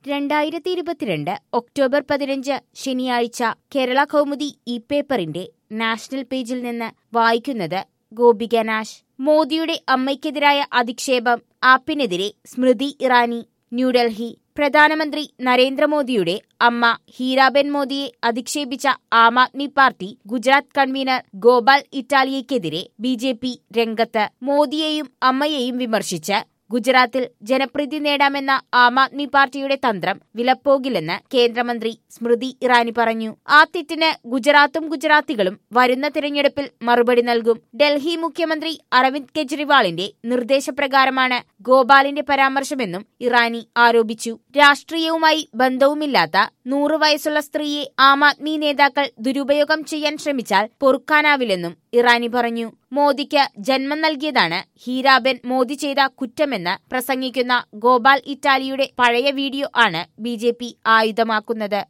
രണ്ടായിരത്തി ഇരുപത്തിരണ്ട് ഒക്ടോബർ പതിനഞ്ച് ശനിയാഴ്ച കേരള കൗമുദി ഇ പേപ്പറിന്റെ നാഷണൽ പേജിൽ നിന്ന് വായിക്കുന്നത് ഗോപിക നാശ് മോദിയുടെ അമ്മയ്ക്കെതിരായ അധിക്ഷേപം ആപ്പിനെതിരെ സ്മൃതി ഇറാനി ന്യൂഡൽഹി പ്രധാനമന്ത്രി നരേന്ദ്രമോദിയുടെ അമ്മ ഹീരാബെൻ മോദിയെ അധിക്ഷേപിച്ച ആം ആദ്മി പാർട്ടി ഗുജറാത്ത് കൺവീനർ ഗോപാൽ ഇറ്റാലിയയ്ക്കെതിരെ ബി ജെ പി രംഗത്ത് മോദിയെയും അമ്മയെയും വിമർശിച്ച് ഗുജറാത്തിൽ ജനപ്രീതി നേടാമെന്ന ആം ആദ്മി പാർട്ടിയുടെ തന്ത്രം വിലപ്പോകില്ലെന്ന് കേന്ദ്രമന്ത്രി സ്മൃതി ഇറാനി പറഞ്ഞു ആ തെറ്റിന് ഗുജറാത്തും ഗുജറാത്തികളും വരുന്ന തിരഞ്ഞെടുപ്പിൽ മറുപടി നൽകും ഡൽഹി മുഖ്യമന്ത്രി അരവിന്ദ് കെജ്രിവാളിന്റെ നിർദ്ദേശപ്രകാരമാണ് ഗോപാലിന്റെ പരാമർശമെന്നും ഇറാനി ആരോപിച്ചു രാഷ്ട്രീയവുമായി ബന്ധവുമില്ലാത്ത നൂറു വയസ്സുള്ള സ്ത്രീയെ ആം ആദ്മി നേതാക്കൾ ദുരുപയോഗം ചെയ്യാൻ ശ്രമിച്ചാൽ പൊറുക്കാനാവില്ലെന്നും ഇറാനി പറഞ്ഞു മോദിക്ക് ജന്മം നൽകിയതാണ് ഹീരാബെൻ മോദി ചെയ്ത കുറ്റമെന്ന് പ്രസംഗിക്കുന്ന ഗോപാൽ ഇറ്റാലിയുടെ പഴയ വീഡിയോ ആണ് ബി ആയുധമാക്കുന്നത്